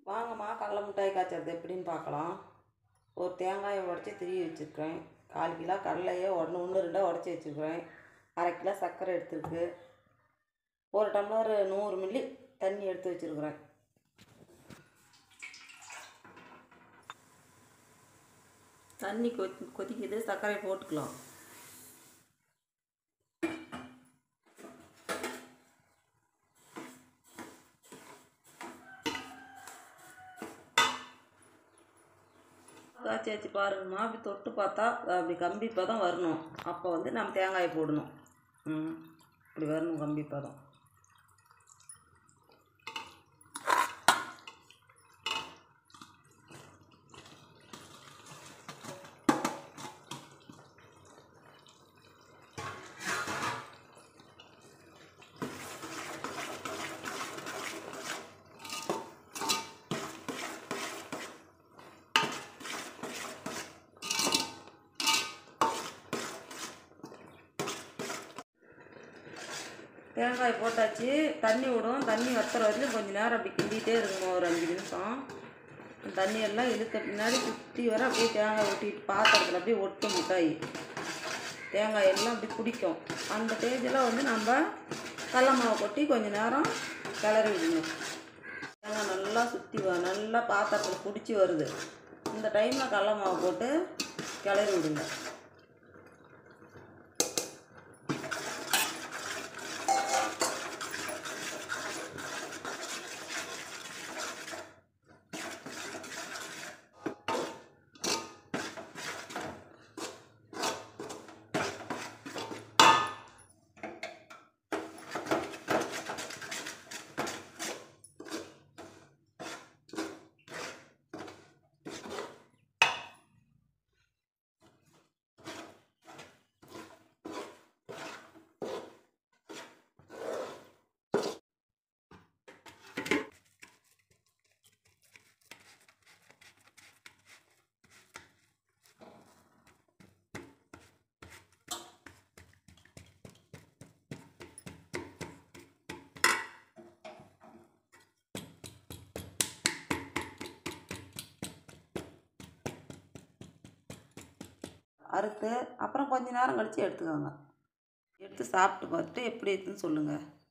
வாங்கம்மா கடலை மிட்டாய் காய்ச்சறது எப்படின்னு பார்க்கலாம் ஒரு தேங்காயை உடச்சி திருவி வச்சுருக்கேன் கால் கிலோ கடலையை ஒன்று ஒன்று ரெண்டாக உடச்சி வச்சுருக்கிறேன் அரை கிலோ சர்க்கரை எடுத்துருக்கு ஒரு டம்ளர் நூறு மில்லி தண்ணி எடுத்து வச்சுருக்குறேன் தண்ணி கொ கொதிக்குது சர்க்கரை போட்டுக்கலாம் காய்ச்சி வச்சு பாருங்கம்மா அப்படி தொட்டு பார்த்தா அப்படி கம்பி பதம் வரணும் அப்போ வந்து நம்ம தேங்காயை போடணும் ம் இப்படி வரணும் கம்பி பதம் தேங்காய் போட்டாச்சு தண்ணி விடும் தண்ணி வத்துற வரைக்கும் கொஞ்சம் நேரம் அப்படி கிண்டிகிட்டே இருக்கணும் ஒரு அஞ்சு நிமிஷம் தண்ணி எல்லாம் இழுத்த பின்னாடி சுற்றி வர அப்படியே தேங்காய் ஒட்டிட்டு பாத்திரத்தில் அப்படியே ஒட்டும் மிட்டாய் தேங்காய் எல்லாம் அப்படி பிடிக்கும் அந்த ஸ்டேஜில் வந்து நம்ம கடல மாவை கொட்டி கொஞ்சம் நேரம் கிளறி விடணும் தேங்காய் நல்லா சுற்றி வ நல்லா பாத்திரத்தில் பிடிச்சி வருது இந்த டைமில் கடல மாவு போட்டு கிளறி விடுங்க அறுத்து அப்புறம் கொஞ்ச நேரம் கழித்து எடுத்துக்கோங்க எடுத்து சாப்பிட்டு பார்த்துட்டு எப்படி இருக்குன்னு சொல்லுங்கள்